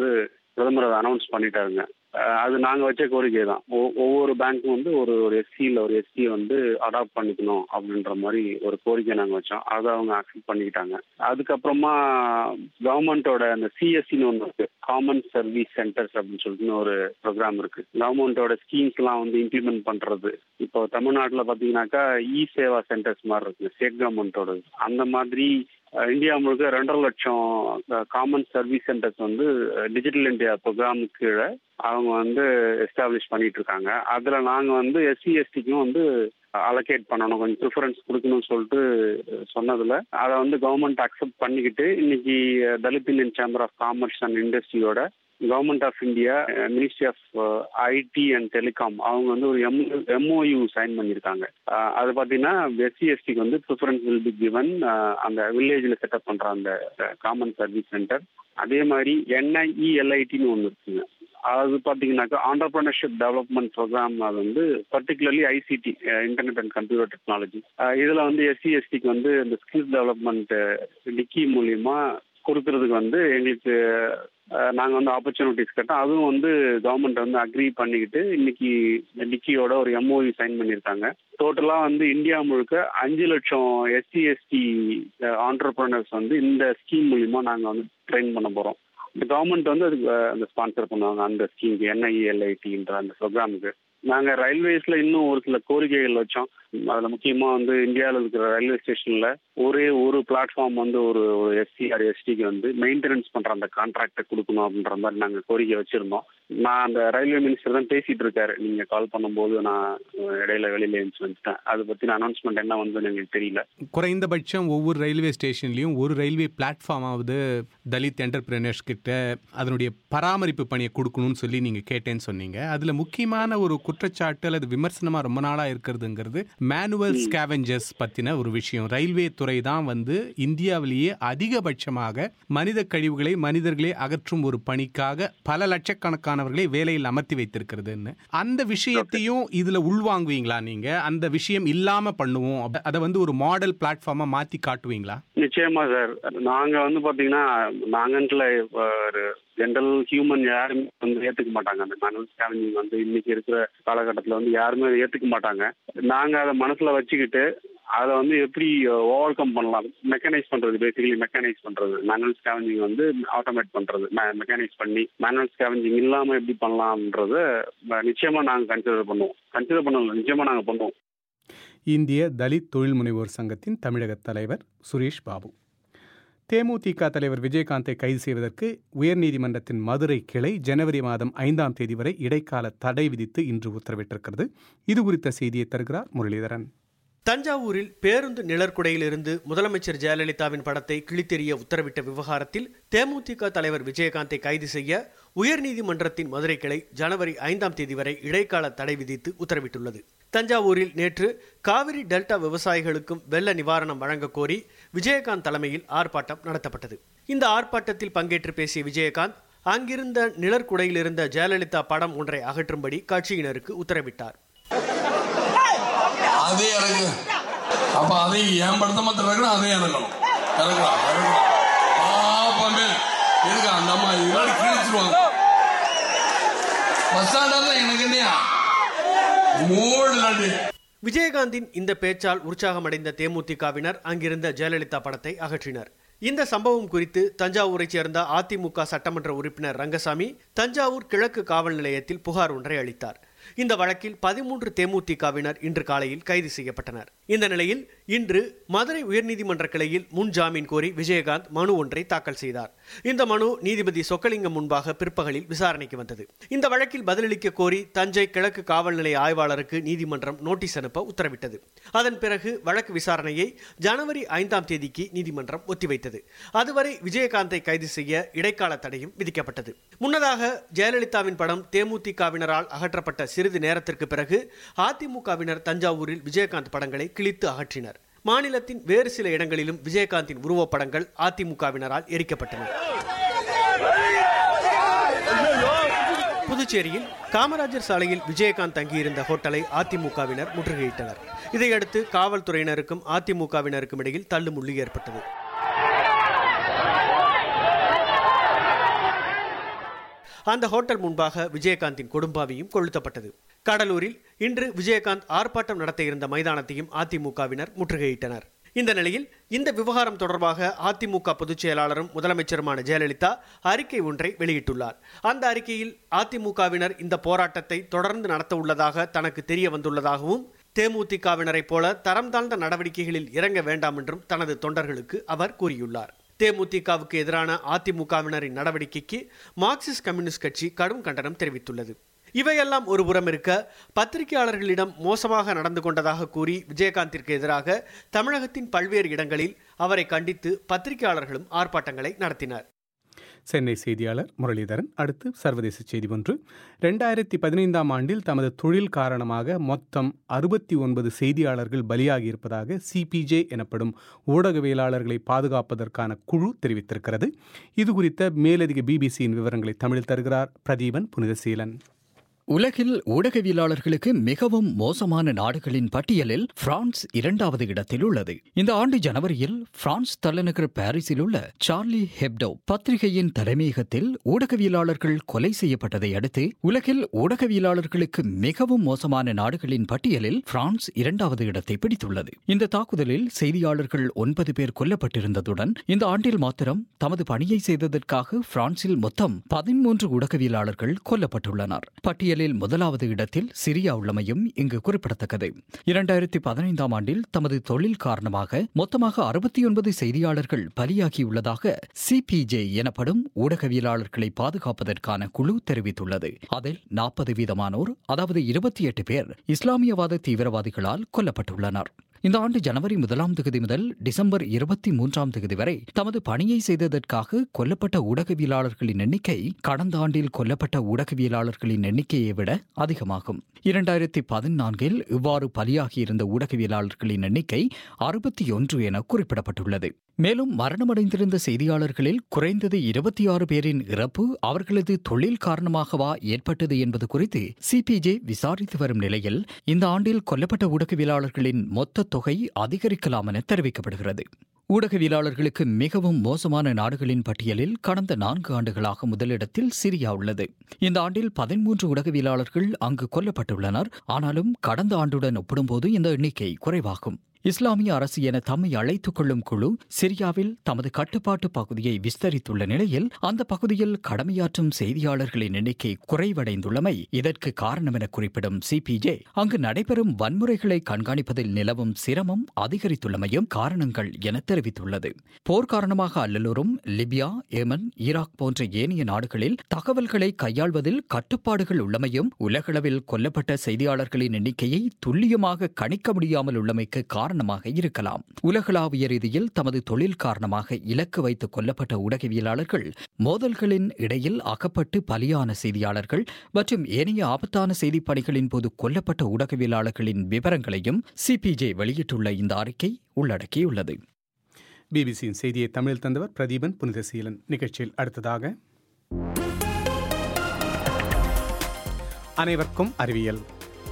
பிரதமர் அதை அனௌன்ஸ் பண்ணிட்டாருங்க அஹ் அது நாங்க வச்ச கோரிக்கை தான் ஒ- ஒவ்வொரு பேங்க்கும் வந்து ஒரு ஒரு எஸ்சியில் ஒரு எஸ்சியை வந்து அடாப்ட் பண்ணிக்கணும் அப்படின்ற மாதிரி ஒரு கோரிக்கை நாங்க வச்சோம் அதை அவங்க அக்செப்ட் பண்ணிக்கிட்டாங்க அதுக்கப்புறமா கவர்மெண்டோட அந்த சிஎஸ்சின்னு ஒன்று இருக்கு காமன் சர்வீஸ் சென்டர்ஸ் அப்படின்னு சொல்லிட்டு ஒரு ப்ரோக்ராம் இருக்கு கவர்மெண்டோட ஸ்கீம்ஸ்லாம் வந்து இம்ப்ளிமெண்ட் பண்றது இப்போ தமிழ்நாட்டில் பார்த்தீங்கன்னாக்கா இ சேவா சென்டர்ஸ் மாதிரி இருக்கு ஸ்டேட் கவர்மெண்டோட அந்த மாதிரி அஹ், இந்தியா முழுக்க ரெண்டரை லட்சம் காமன் சர்வீஸ் சென்டர்ஸ் வந்து டிஜிட்டல் இந்தியா ப்ரோக்ராமுக்கு கீழே அவங்க வந்து எஸ்டாப்ளிஷ் பண்ணிட்டு இருக்காங்க அதுல நாங்க வந்து எஸ்சி எஸ்டிக்கும் வந்து அலோகேட் பண்ணணும் கொஞ்சம் ப்ரிஃபரன்ஸ் கொடுக்கணும்னு சொல்லிட்டு சொன்னதுல அதை வந்து கவர்மெண்ட் அக்செப்ட் பண்ணிக்கிட்டு இன்னைக்கு Dalit Indian chamber of commerce and இண்டஸ்ட்ரியோட government of India ministry of IT and telecom அவங்க வந்து ஒரு எம் எம்ஓயு சைன் பண்ணியிருக்காங்க அஹ் அது பார்த்தீங்கன்னா எஸ்சி எஸ்டிக்கு வந்து ப்ரிஃபரன்ஸ் வில் பி கிவன் அந்த வில்லேஜில் செட்டப் பண்ணுற அந்த காமன் சர்வீஸ் சென்டர் அதே மாதிரி என்ஐஇஎல்ஐடின்னு ஒன்று இருக்குங்க அது பார்த்தீங்கன்னாக்கா ஆண்டர்பிரினர்ஷிப் டெவலப்மெண்ட் ப்ரோக்ராம் அது வந்து particularly ICT internet and computer technology இதில் வந்து எஸ்சி எஸ்டிக்கு வந்து இந்த ஸ்கில்ஸ் டெவலப்மெண்ட் டிக்கி மூலியமா கொடுக்கறதுக்கு வந்து எங்களுக்கு அஹ், நாங்க வந்து ஆப்பர்ச்சுனிட்டிஸ் கேட்டோம் அதுவும் வந்து கவர்மெண்ட் வந்து அக்ரி பண்ணிக்கிட்டு இன்னைக்கு டிக்கியோட ஒரு எம்ஓவி சைன் பண்ணியிருக்காங்க டோட்டலா வந்து இந்தியா முழுக்க அஞ்சு லட்சம் எஸ்சி எஸ்டி ஆண்டர்பிரினர்ஸ் வந்து இந்த ஸ்கீம் மூலியமா நாங்க வந்து ட்ரெயின் பண்ண போறோம் இந்த கவர்மெண்ட் வந்து அதுக்கு அஹ், அந்த ஸ்பான்சர் பண்ணுவாங்க அந்த ஸ்கீமுக்கு என்ஐஎல்ஐடின்ற அந்த ப்ரோக்ராமுக்கு நாங்க ரயில்வேஸ்ல இன்னும் ஒரு சில கோரிக்கைகள் வச்சோம் அதுல முக்கியமா வந்து இந்தியாவில் இருக்கிற ரயில்வே ஸ்டேஷன்ல ஒரே ஒரு பிளாட்ஃபார்ம் வந்து ஒரு ஒரு எஸ்சி ஆர் எஸ்டிக்கு வந்து மெயின்டெனன்ஸ் பண்ற அந்த கான்ட்ராக்டை கொடுக்கணும் அப்படின்ற மாதிரி நாங்க கோரிக்கை வச்சிருந்தோம் நான் அந்த ரயில்வே மினிஸ்டர் தான் பேசிட்டு இருக்காரு நீங்க கால் பண்ணும்போது நான் இடையில வெளியில எழுந்து வந்துட்டேன் அதை பத்தின அனௌன்ஸ்மெண்ட் என்ன வந்து எங்களுக்கு தெரியல குறைந்தபட்சம் ஒவ்வொரு ரயில்வே ஸ்டேஷன்லையும் ஒரு ரயில்வே பிளாட்ஃபார்மாவது தலித் என்டர்பிரினர்ஸ் கிட்ட அதனுடைய பராமரிப்பு பணியை கொடுக்கணும்னு சொல்லி நீங்கள் கேட்டேன்னு சொன்னீங்க அதில் முக்கியமான ஒரு குற்றச்சாட்டு அல்லது விமர்சனமாக ரொம்ப நாளாக இருக்கிறதுங்கிறது மேனுவல் ஸ்கேவெஞ்சர்ஸ் பற்றின ஒரு விஷயம் ரயில்வே துறை தான் வந்து இந்தியாவிலேயே அதிகபட்சமாக மனித கழிவுகளை மனிதர்களே அகற்றும் ஒரு பணிக்காக பல லட்சக்கணக்கானவர்களை வேலையில் அமர்த்தி வைத்திருக்கிறதுன்னு அந்த விஷயத்தையும் இதுல உள்வாங்குவீங்களா நீங்க அந்த விஷயம் இல்லாம பண்ணுவோம் அத- அதை வந்து ஒரு மாடல் பிளாட்ஃபார்மா மாத்தி காட்டுவீங்களா நிச்சயமா சார் நாங்க வந்து பாத்தீங்கன்னா நாங்கன்ட்டுல ஒரு ஜென்ரல் ஹியூமன் யாருமே வந்து ஏத்துக்க மாட்டாங்க அந்த மேனுவல் ஸ்கேவனிங் வந்து இன்னைக்கு இருக்கிற காலகட்டத்துல வந்து யாருமே அதை ஏத்துக்க மாட்டாங்க நாங்க அதை மனசுல வச்சுக்கிட்டு அதை வந்து எப்படி ஓவர் கம் பண்ணலாம் மெக்கானைஸ் பண்றது பேசிக்கலி மெக்கானைஸ் பண்றது மேனுவல் ஸ்கேவஞ்சிங் வந்து ஆட்டோமேட் பண்றது மெக்கானைஸ் பண்ணி மேனுவல் ஸ்கேவஞ்சிங் இல்லாம எப்படி பண்ணலாம்ன்றத அஹ், நிச்சயமா நாங்க கன்சிடர் பண்ணுவோம் கன்சிடர் பண்ணல நிச்சயமா நாங்க பண்ணுவோம் இந்திய தலித் தொழில் முனைவோர் சங்கத்தின் தமிழக தலைவர் சுரேஷ் பாபு தேமுதிக தலைவர் விஜயகாந்தை கைது செய்வதற்கு உயர்நீதிமன்றத்தின் மதுரை கிளை ஜனவரி மாதம் ஐந்தாம் தேதி வரை இடைக்கால தடை விதித்து இன்று உத்தரவிட்டிருக்கிறது இது குறித்த செய்தியை தருகிறார் முரளிதரன் தஞ்சாவூரில் பேருந்து நிழற்குடையிலிருந்து முதலமைச்சர் ஜெயலலிதாவின் படத்தை கிழித்தெறிய உத்தரவிட்ட விவகாரத்தில் தேமுதிக தலைவர் விஜயகாந்தை கைது செய்ய உயர்நீதிமன்றத்தின் மதுரை கிளை ஜனவரி ஐந்தாம் தேதி வரை இடைக்கால தடை விதித்து உத்தரவிட்டுள்ளது தஞ்சாவூரில் நேற்று காவிரி டெல்டா விவசாயிகளுக்கும் வெள்ள நிவாரணம் வழங்க கோரி விஜயகாந்த் தலைமையில் ஆர்ப்பாட்டம் நடத்தப்பட்டது இந்த ஆர்ப்பாட்டத்தில் பங்கேற்று பேசிய விஜயகாந்த் அங்கிருந்த நிழற்குடையில் இருந்த ஜெயலலிதா படம் ஒன்றை அகற்றும்படி கட்சியினருக்கு உத்தரவிட்டார் அதே இறங்கு அப்ப அதை என் படத்தை மாத்திரம் இறக்கணும் அதே இறங்கணும் இறங்கலாம் இறங்கலாம் பாப்பமே எதுக்கு அந்த அம்மா இதனால கிழிச்சிருவாங்க பஸ் ஸ்டாண்டா தான் எனக்கு என்னையா மூடு லாண்டி விஜயகாந்தின் இந்த பேச்சால் உற்சாகமடைந்த தேமுதிகவினர் அங்கிருந்த ஜெயலலிதா படத்தை அகற்றினர் இந்த சம்பவம் குறித்து தஞ்சாவூரைச் சேர்ந்த அதிமுக சட்டமன்ற உறுப்பினர் ரங்கசாமி தஞ்சாவூர் கிழக்கு காவல் நிலையத்தில் புகார் ஒன்றை அளித்தார் இந்த வழக்கில் பதிமூன்று தேமுதிகவினர் இன்று காலையில் கைது செய்யப்பட்டனர் இந்த நிலையில் இன்று மதுரை உயர்நீதிமன்ற கிளையில் முன் ஜாமீன் கோரி விஜயகாந்த் மனு ஒன்றை தாக்கல் செய்தார் இந்த மனு நீதிபதி சொக்கலிங்கம் முன்பாக பிற்பகலில் விசாரணைக்கு வந்தது இந்த வழக்கில் பதிலளிக்க கோரி தஞ்சை கிழக்கு காவல் நிலைய ஆய்வாளருக்கு நீதிமன்றம் நோட்டீஸ் அனுப்ப உத்தரவிட்டது அதன் பிறகு வழக்கு விசாரணையை ஜனவரி ஐந்தாம் தேதிக்கு நீதிமன்றம் ஒத்திவைத்தது அதுவரை விஜயகாந்தை கைது செய்ய இடைக்கால தடையும் விதிக்கப்பட்டது முன்னதாக ஜெயலலிதாவின் படம் தேமுதிகவினரால் அகற்றப்பட்ட சிறிது நேரத்திற்கு பிறகு அதிமுகவினர் தஞ்சாவூரில் விஜயகாந்த் படங்களை கிழித்து அகற்றினர் மாநிலத்தின் வேறு சில இடங்களிலும் விஜயகாந்தின் உருவப்படங்கள் அதிமுகவினரால் எரிக்கப்பட்டன புதுச்சேரியில் காமராஜர் சாலையில் விஜயகாந்த் தங்கியிருந்த ஹோட்டலை அதிமுகவினர் முற்றுகையிட்டனர் இதையடுத்து காவல்துறையினருக்கும் அதிமுகவினருக்கும் இடையில் தள்ளுமுள்ளு ஏற்பட்டது அந்த ஹோட்டல் முன்பாக விஜயகாந்தின் கொடும்பாவியும் கொளுத்தப்பட்டது கடலூரில் இன்று விஜயகாந்த் ஆர்ப்பாட்டம் நடத்த இருந்த மைதானத்தையும் அதிமுகவினர் முற்றுகையிட்டனர் இந்த நிலையில் இந்த விவகாரம் தொடர்பாக அதிமுக பொதுச் செயலாளரும் முதலமைச்சருமான ஜெயலலிதா அறிக்கை ஒன்றை வெளியிட்டுள்ளார் அந்த அறிக்கையில் அதிமுகவினர் இந்த போராட்டத்தை தொடர்ந்து நடத்த உள்ளதாக தனக்கு தெரிய வந்துள்ளதாகவும் தேமுதிகவினரைப் போல தரம் தாழ்ந்த நடவடிக்கைகளில் இறங்க வேண்டாம் என்றும் தனது தொண்டர்களுக்கு அவர் கூறியுள்ளார் தேமுதிகவுக்கு எதிரான அதிமுகவினரின் நடவடிக்கைக்கு மார்க்சிஸ்ட் கம்யூனிஸ்ட் கட்சி கடும் கண்டனம் தெரிவித்துள்ளது இவையெல்லாம் ஒரு புறம் இருக்க பத்திரிகையாளர்களிடம் மோசமாக நடந்து கொண்டதாக கூறி விஜயகாந்திற்கு எதிராக தமிழகத்தின் பல்வேறு இடங்களில் அவரை கண்டித்து பத்திரிகையாளர்களும் ஆர்ப்பாட்டங்களை நடத்தினர் சென்னை செய்தியாளர் முரளிதரன் அடுத்து சர்வதேச செய்தி ஒன்று ரெண்டாயிரத்தி பதினைந்தாம் ஆண்டில் தமது தொழில் காரணமாக மொத்தம் அறுபத்தி ஒன்பது செய்தியாளர்கள் பலியாகியிருப்பதாக சிபிஜே எனப்படும் ஊடகவியலாளர்களை பாதுகாப்பதற்கான குழு தெரிவித்திருக்கிறது இது குறித்த மேலதிக பிபிசியின் விவரங்களை தமிழில் தருகிறார் பிரதீபன் புனிதசீலன் உலகில் ஊடகவியலாளர்களுக்கு மிகவும் மோசமான நாடுகளின் பட்டியலில் பிரான்ஸ் இரண்டாவது இடத்தில் உள்ளது இந்த ஆண்டு ஜனவரியில் பிரான்ஸ் தலைநகர் பாரிஸில் உள்ள சார்லி ஹெப்டோ பத்திரிகையின் தலைமையகத்தில் ஊடகவியலாளர்கள் கொலை செய்யப்பட்டதை அடுத்து உலகில் ஊடகவியலாளர்களுக்கு மிகவும் மோசமான நாடுகளின் பட்டியலில் பிரான்ஸ் இரண்டாவது இடத்தை பிடித்துள்ளது இந்த தாக்குதலில் செய்தியாளர்கள் ஒன்பது பேர் கொல்லப்பட்டிருந்ததுடன் இந்த ஆண்டில் மாத்திரம் தமது பணியை செய்ததற்காக பிரான்சில் மொத்தம் பதிமூன்று ஊடகவியலாளர்கள் கொல்லப்பட்டுள்ளனர் பட்டியலில் முதலாவது இடத்தில் சிரியா உள்ளமையும் இங்கு குறிப்பிடத்தக்கது இரண்டாயிரத்தி பதினைந்தாம் ஆண்டில் தமது தொழில் காரணமாக மொத்தமாக அறுபத்தி ஒன்பது செய்தியாளர்கள் பலியாகியுள்ளதாக சிபிஜே எனப்படும் ஊடகவியலாளர்களை பாதுகாப்பதற்கான குழு தெரிவித்துள்ளது அதில் நாற்பது வீதமானோர் அதாவது இருபத்தி எட்டு பேர் இஸ்லாமியவாத தீவிரவாதிகளால் கொல்லப்பட்டுள்ளனர் இந்த ஆண்டு ஜனவரி முதலாம் தேதி முதல் டிசம்பர் இருபத்தி மூன்றாம் தேதி வரை தமது பணியை செய்ததற்காக கொல்லப்பட்ட ஊடகவியலாளர்களின் எண்ணிக்கை கடந்த ஆண்டில் கொல்லப்பட்ட ஊடகவியலாளர்களின் எண்ணிக்கையை விட அதிகமாகும் இரண்டாயிரத்தி பதினான்கில் இவ்வாறு பலியாகியிருந்த ஊடகவியலாளர்களின் எண்ணிக்கை அறுபத்தி ஒன்று என குறிப்பிடப்பட்டுள்ளது மேலும் மரணமடைந்திருந்த செய்தியாளர்களில் குறைந்தது இருபத்தி ஆறு பேரின் இறப்பு அவர்களது தொழில் காரணமாகவா ஏற்பட்டது என்பது குறித்து சிபிஜே விசாரித்து வரும் நிலையில் இந்த ஆண்டில் கொல்லப்பட்ட ஊடகவியலாளர்களின் மொத்த தொகை அதிகரிக்கலாம் என தெரிவிக்கப்படுகிறது ஊடகவியலாளர்களுக்கு மிகவும் மோசமான நாடுகளின் பட்டியலில் கடந்த நான்கு ஆண்டுகளாக முதலிடத்தில் சிரியா உள்ளது இந்த ஆண்டில் பதிமூன்று ஊடகவியலாளர்கள் அங்கு கொல்லப்பட்டுள்ளனர் ஆனாலும் கடந்த ஆண்டுடன் ஒப்பிடும்போது இந்த எண்ணிக்கை குறைவாகும் இஸ்லாமிய அரசு என தம்மை அழைத்துக் கொள்ளும் குழு சிரியாவில் தமது கட்டுப்பாட்டு பகுதியை விஸ்தரித்துள்ள நிலையில் அந்த பகுதியில் கடமையாற்றும் செய்தியாளர்களின் எண்ணிக்கை குறைவடைந்துள்ளமை இதற்கு காரணம் என குறிப்பிடும் சிபிஜே அங்கு நடைபெறும் வன்முறைகளை கண்காணிப்பதில் நிலவும் சிரமம் அதிகரித்துள்ளமையும் காரணங்கள் என தெரிவித்துள்ளது போர் காரணமாக அல்லலூரும் லிபியா ஏமன் ஈராக் போன்ற ஏனைய நாடுகளில் தகவல்களை கையாள்வதில் கட்டுப்பாடுகள் உள்ளமையும் உலகளவில் கொல்லப்பட்ட செய்தியாளர்களின் எண்ணிக்கையை துல்லியமாக கணிக்க முடியாமல் உள்ளமைக்கு காரணமாக இருக்கலாம் உலகளாவிய ரீதியில் தமது தொழில் காரணமாக இலக்கு வைத்து கொல்லப்பட்ட ஊடகவியலாளர்கள் மோதல்களின் இடையில் அகப்பட்டு பலியான செய்தியாளர்கள் மற்றும் ஏனைய ஆபத்தான செய்திப் பணிகளின் போது கொல்லப்பட்ட ஊடகவியலாளர்களின் விவரங்களையும் சிபிஜே வெளியிட்டுள்ள இந்த அறிக்கை உள்ளடக்கியுள்ளது பிபிசியின் செய்தியை தமிழில் தந்தவர் பிரதீபன் புனிதசீலன் நிகழ்ச்சியில் அடுத்ததாக அனைவருக்கும் அறிவியல்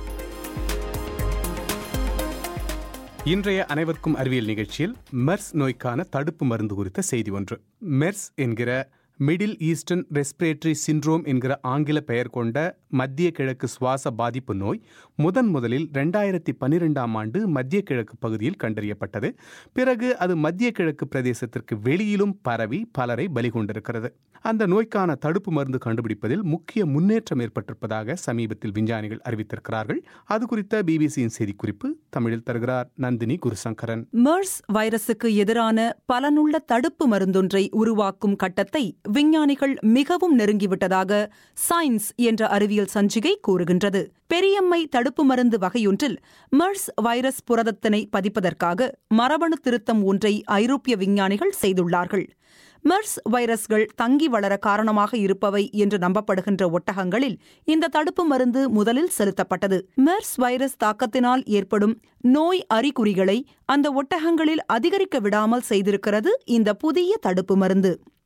இன்றைய அனைவருக்கும் அறிவியல் நிகழ்ச்சியில் மெர்ஸ் நோய்க்கான தடுப்பு மருந்து குறித்த செய்தி ஒன்று மெர்ஸ் என்கிற மிடில் ஈஸ்டர்ன் ரெஸ்பிரேட்டரி சிண்ட்ரோம் என்கிற ஆங்கில பெயர் கொண்ட மத்திய கிழக்கு சுவாச பாதிப்பு நோய் முதன் முதலில் ரெண்டாயிரத்தி பன்னிரெண்டாம் ஆண்டு மத்திய கிழக்கு பகுதியில் கண்டறியப்பட்டது பிறகு அது மத்திய கிழக்கு பிரதேசத்திற்கு வெளியிலும் பரவி பலரை பலி கொண்டிருக்கிறது அந்த நோய்க்கான தடுப்பு மருந்து கண்டுபிடிப்பதில் முக்கிய முன்னேற்றம் ஏற்பட்டிருப்பதாக சமீபத்தில் விஞ்ஞானிகள் அறிவித்திருக்கிறார்கள் அது குறித்த பிபிசியின் செய்திக்குறிப்பு தமிழில் தருகிறார் நந்தினி குருசங்கரன் மெர்ஸ் வைரசுக்கு எதிரான பலனுள்ள தடுப்பு மருந்தொன்றை உருவாக்கும் கட்டத்தை விஞ்ஞானிகள் மிகவும் நெருங்கிவிட்டதாக சயின்ஸ் என்ற அறிவியல் சஞ்சிகை கூறுகின்றது பெரியம்மை தடுப்பு மருந்து வகையொன்றில் மெர்ஸ் வைரஸ் புரதத்தினை பதிப்பதற்காக மரபணு திருத்தம் ஒன்றை ஐரோப்பிய விஞ்ஞானிகள் செய்துள்ளார்கள் மெர்ஸ் வைரஸ்கள் தங்கி வளர காரணமாக இருப்பவை என்று நம்பப்படுகின்ற ஒட்டகங்களில் இந்த தடுப்பு மருந்து முதலில் செலுத்தப்பட்டது மெர்ஸ் வைரஸ் தாக்கத்தினால் ஏற்படும் நோய் அறிகுறிகளை அந்த ஒட்டகங்களில் அதிகரிக்க விடாமல் செய்திருக்கிறது இந்த புதிய தடுப்பு மருந்து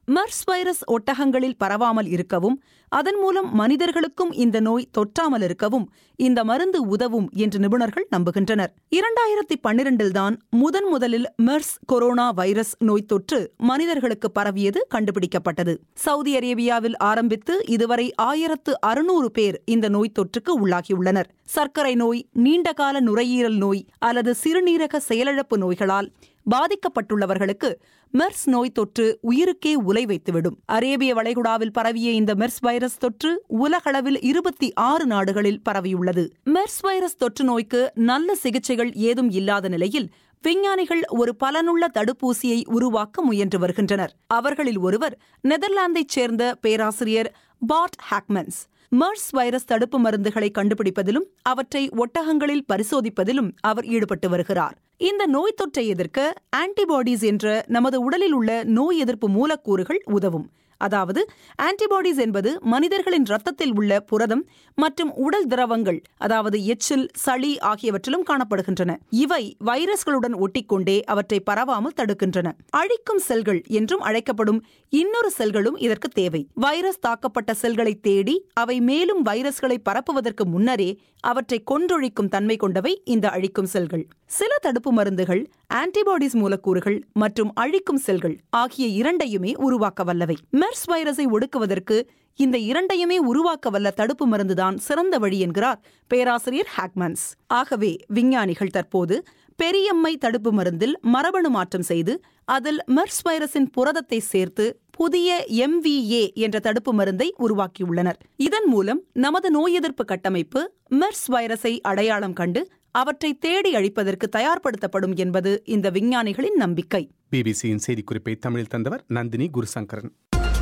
மெர்ஸ் வைரஸ் ஒட்டகங்களில் பரவாமல் இருக்கவும் அதன் மூலம் மனிதர்களுக்கும் இந்த நோய் தொற்றாமல் இருக்கவும் இந்த மருந்து உதவும் என்று நிபுணர்கள் நம்புகின்றனர் இரண்டாயிரத்தி பன்னிரண்டில்தான் முதன் முதலில் மெர்ஸ் கொரோனா வைரஸ் நோய் தொற்று மனிதர்களுக்கு பரவியது கண்டுபிடிக்கப்பட்டது சவுதி அரேபியாவில் ஆரம்பித்து இதுவரை ஆயிரத்து அறுநூறு பேர் இந்த நோய் தொற்றுக்கு உள்ளாகியுள்ளனர் சர்க்கரை நோய் நீண்டகால நுரையீரல் நோய் அல்லது சிறுநீரக செயலிழப்பு நோய்களால் பாதிக்கப்பட்டுள்ளவர்களுக்கு மெர்ஸ் நோய் தொற்று உயிருக்கே உலை வைத்துவிடும் அரேபிய வளைகுடாவில் பரவிய இந்த மெர்ஸ் வைரஸ் தொற்று உலகளவில் இருபத்தி ஆறு நாடுகளில் பரவியுள்ளது மெர்ஸ் வைரஸ் தொற்று நோய்க்கு நல்ல சிகிச்சைகள் ஏதும் இல்லாத நிலையில் விஞ்ஞானிகள் ஒரு பலனுள்ள தடுப்பூசியை உருவாக்க முயன்று வருகின்றனர் அவர்களில் ஒருவர் நெதர்லாந்தைச் சேர்ந்த பேராசிரியர் பாட் ஹாக்மன்ஸ் மர்ஸ் வைரஸ் தடுப்பு மருந்துகளை கண்டுபிடிப்பதிலும் அவற்றை ஒட்டகங்களில் பரிசோதிப்பதிலும் அவர் ஈடுபட்டு வருகிறார் இந்த நோய் தொற்றை எதிர்க்க ஆன்டிபாடிஸ் என்ற நமது உடலில் உள்ள நோய் எதிர்ப்பு மூலக்கூறுகள் உதவும் அதாவது ஆன்டிபாடிஸ் என்பது மனிதர்களின் ரத்தத்தில் உள்ள புரதம் மற்றும் உடல் திரவங்கள் அதாவது எச்சில் சளி ஆகியவற்றிலும் காணப்படுகின்றன இவை வைரஸ்களுடன் ஒட்டிக்கொண்டே அவற்றை பரவாமல் தடுக்கின்றன அழிக்கும் செல்கள் என்றும் அழைக்கப்படும் இன்னொரு செல்களும் இதற்கு தேவை வைரஸ் தாக்கப்பட்ட செல்களை தேடி அவை மேலும் வைரஸ்களை பரப்புவதற்கு முன்னரே அவற்றை கொன்றொழிக்கும் தன்மை கொண்டவை இந்த அழிக்கும் செல்கள் சில தடுப்பு மருந்துகள் ஆன்டிபாடிஸ் மூலக்கூறுகள் மற்றும் அழிக்கும் செல்கள் ஆகிய இரண்டையுமே உருவாக்க வல்லவை மெர்ஸ் வைரஸை ஒடுக்குவதற்கு இந்த இரண்டையுமே உருவாக்க வல்ல தடுப்பு மருந்துதான் சிறந்த வழி என்கிறார் பேராசிரியர் ஹாக்மன்ஸ் ஆகவே விஞ்ஞானிகள் தற்போது பெரியம்மை தடுப்பு மருந்தில் மரபணு மாற்றம் செய்து அதில் மெர்ஸ் வைரஸின் புரதத்தை சேர்த்து புதிய எம்விஏ என்ற தடுப்பு மருந்தை உருவாக்கியுள்ளனர் இதன் மூலம் நமது நோய் எதிர்ப்பு கட்டமைப்பு மெர்ஸ் வைரஸை அடையாளம் கண்டு அவற்றை தேடி அழிப்பதற்கு தயார்படுத்தப்படும் என்பது இந்த விஞ்ஞானிகளின் நம்பிக்கை பிபிசியின் செய்திக்குறிப்பை தமிழில் தந்தவர் நந்தினி குருசங்கரன்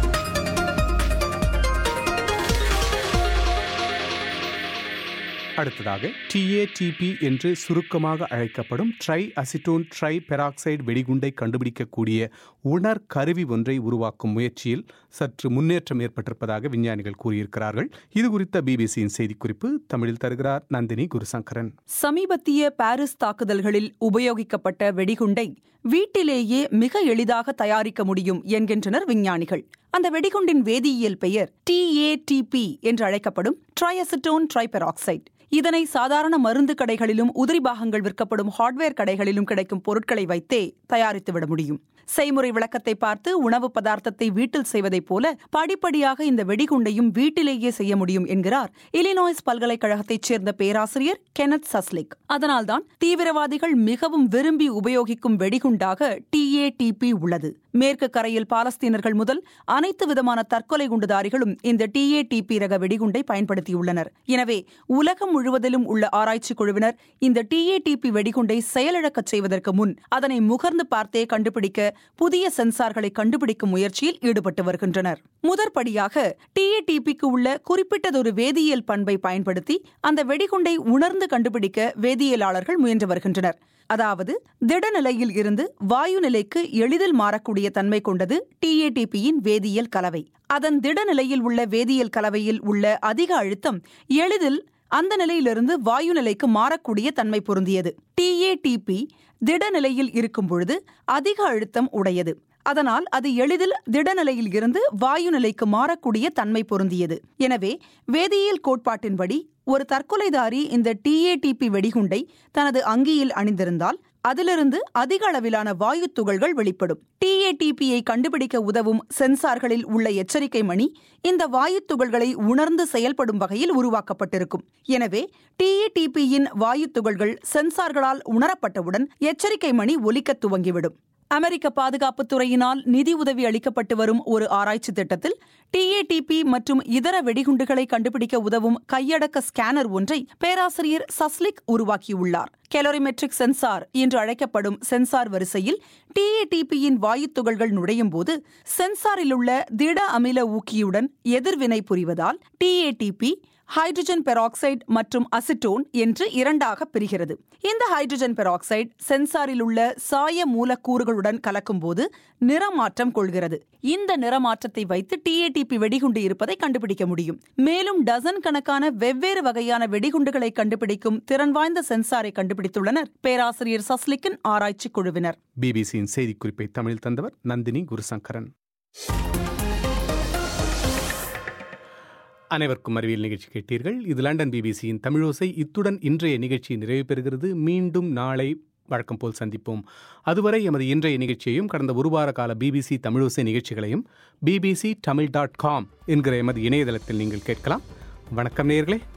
அடுத்ததாக டிஏடிபி என்று சுருக்கமாக அழைக்கப்படும் ட்ரை அசிட்டோன் ட்ரை பெராக்சைடு வெடிகுண்டை கண்டுபிடிக்கக்கூடிய உணர் கருவி ஒன்றை உருவாக்கும் முயற்சியில் சற்று முன்னேற்றம் ஏற்பட்டிருப்பதாக விஞ்ஞானிகள் கூறியிருக்கிறார்கள் இது குறித்த பிபிசியின் செய்திக்குறிப்பு தமிழில் தருகிறார் நந்தினி குருசங்கரன் சமீபத்திய பாரிஸ் தாக்குதல்களில் உபயோகிக்கப்பட்ட வெடிகுண்டை வீட்டிலேயே மிக எளிதாக தயாரிக்க முடியும் என்கின்றனர் விஞ்ஞானிகள் அந்த வெடிகுண்டின் வேதியியல் பெயர் டிஏடிபி என்று அழைக்கப்படும் ட்ரைஅசிட்டோன் ட்ரைபெராக்சைடு இதனை சாதாரண மருந்து கடைகளிலும் உதிரி பாகங்கள் விற்கப்படும் ஹார்ட்வேர் கடைகளிலும் கிடைக்கும் பொருட்களை வைத்தே தயாரித்துவிட முடியும் செய்முறை விளக்கத்தை பார்த்து உணவு பதார்த்தத்தை வீட்டில் செய்வதைப் போல படிப்படியாக இந்த வெடிகுண்டையும் வீட்டிலேயே செய்ய முடியும் என்கிறார் இலினாய்ஸ் பல்கலைக்கழகத்தைச் சேர்ந்த பேராசிரியர் கெனத் சஸ்லிக் அதனால்தான் தீவிரவாதிகள் மிகவும் விரும்பி உபயோகிக்கும் வெடிகுண்டாக டிஏடிபி உள்ளது மேற்கு கரையில் பாலஸ்தீனர்கள் முதல் அனைத்து விதமான தற்கொலை குண்டுதாரிகளும் இந்த டிஏடிபி ரக வெடிகுண்டை பயன்படுத்தியுள்ளனர் எனவே உலகம் முழுவதிலும் உள்ள ஆராய்ச்சி குழுவினர் இந்த டிஏடிபி வெடிகுண்டை செயலிழக்கச் செய்வதற்கு முன் அதனை முகர்ந்து பார்த்தே கண்டுபிடிக்க புதிய சென்சார்களை கண்டுபிடிக்கும் முயற்சியில் ஈடுபட்டு வருகின்றனர் முதற்படியாக டிஏடிபிக்கு உள்ள குறிப்பிட்டதொரு வேதியியல் பண்பை பயன்படுத்தி அந்த வெடிகுண்டை உணர்ந்து கண்டுபிடிக்க வேதியியலாளர்கள் முயன்று வருகின்றனர் அதாவது திடநிலையில் இருந்து வாயு நிலைக்கு எளிதில் மாறக்கூடிய தன்மை கொண்டது டிஏடிபியின் வேதியியல் கலவை அதன் திடநிலையில் உள்ள வேதியியல் கலவையில் உள்ள அதிக அழுத்தம் எளிதில் அந்த நிலையிலிருந்து வாயு நிலைக்கு மாறக்கூடிய தன்மை பொருந்தியது டிஏடிபி திடநிலையில் இருக்கும் பொழுது அதிக அழுத்தம் உடையது அதனால் அது எளிதில் திடநிலையில் இருந்து வாயு நிலைக்கு மாறக்கூடிய தன்மை பொருந்தியது எனவே வேதியியல் கோட்பாட்டின்படி ஒரு தற்கொலைதாரி இந்த டிஏடிபி வெடிகுண்டை தனது அங்கியில் அணிந்திருந்தால் அதிலிருந்து அதிக அளவிலான வாயு துகள்கள் வெளிப்படும் டிஏடிபியை கண்டுபிடிக்க உதவும் சென்சார்களில் உள்ள எச்சரிக்கை மணி இந்த வாயு துகள்களை உணர்ந்து செயல்படும் வகையில் உருவாக்கப்பட்டிருக்கும் எனவே டிஏடிபியின் வாயு துகள்கள் சென்சார்களால் உணரப்பட்டவுடன் எச்சரிக்கை மணி ஒலிக்கத் துவங்கிவிடும் அமெரிக்க பாதுகாப்புத் துறையினால் நிதி உதவி அளிக்கப்பட்டு வரும் ஒரு ஆராய்ச்சி திட்டத்தில் டிஏடிபி மற்றும் இதர வெடிகுண்டுகளை கண்டுபிடிக்க உதவும் கையடக்க ஸ்கேனர் ஒன்றை பேராசிரியர் சஸ்லிக் உருவாக்கியுள்ளார் கெலோரிமெட்ரிக் சென்சார் என்று அழைக்கப்படும் சென்சார் வரிசையில் டிஏடிபியின் வாயுத் துகள்கள் நுழையும் போது சென்சாரில் உள்ள திட அமில ஊக்கியுடன் எதிர்வினை புரிவதால் டிஏடிபி ஹைட்ரஜன் பெராக்சைடு மற்றும் அசிட்டோன் என்று இரண்டாக பிரிகிறது இந்த ஹைட்ரஜன் பெராக்சைடு சென்சாரில் உள்ள சாய மூலக்கூறுகளுடன் கலக்கும்போது நிறமாற்றம் கொள்கிறது இந்த நிறமாற்றத்தை வைத்து டிஏடிபி வெடிகுண்டு இருப்பதை கண்டுபிடிக்க முடியும் மேலும் டசன் கணக்கான வெவ்வேறு வகையான வெடிகுண்டுகளை கண்டுபிடிக்கும் திறன் வாய்ந்த சென்சாரை கண்டுபிடித்துள்ளனர் பேராசிரியர் சஸ்லிக்கின் ஆராய்ச்சி குழுவினர் பிபிசியின் செய்திக்குறிப்பை தமிழில் தந்தவர் நந்தினி குருசங்கரன் அனைவருக்கும் அறிவியல் நிகழ்ச்சி கேட்டீர்கள் இது லண்டன் பிபிசியின் தமிழோசை இத்துடன் இன்றைய நிகழ்ச்சி நிறைவு பெறுகிறது மீண்டும் நாளை வழக்கம் போல் சந்திப்போம் அதுவரை எமது இன்றைய நிகழ்ச்சியையும் கடந்த ஒரு வார கால பிபிசி தமிழோசை நிகழ்ச்சிகளையும் பிபிசி தமிழ் டாட் காம் என்கிற எமது இணையதளத்தில் நீங்கள் கேட்கலாம் வணக்கம் நேயர்களே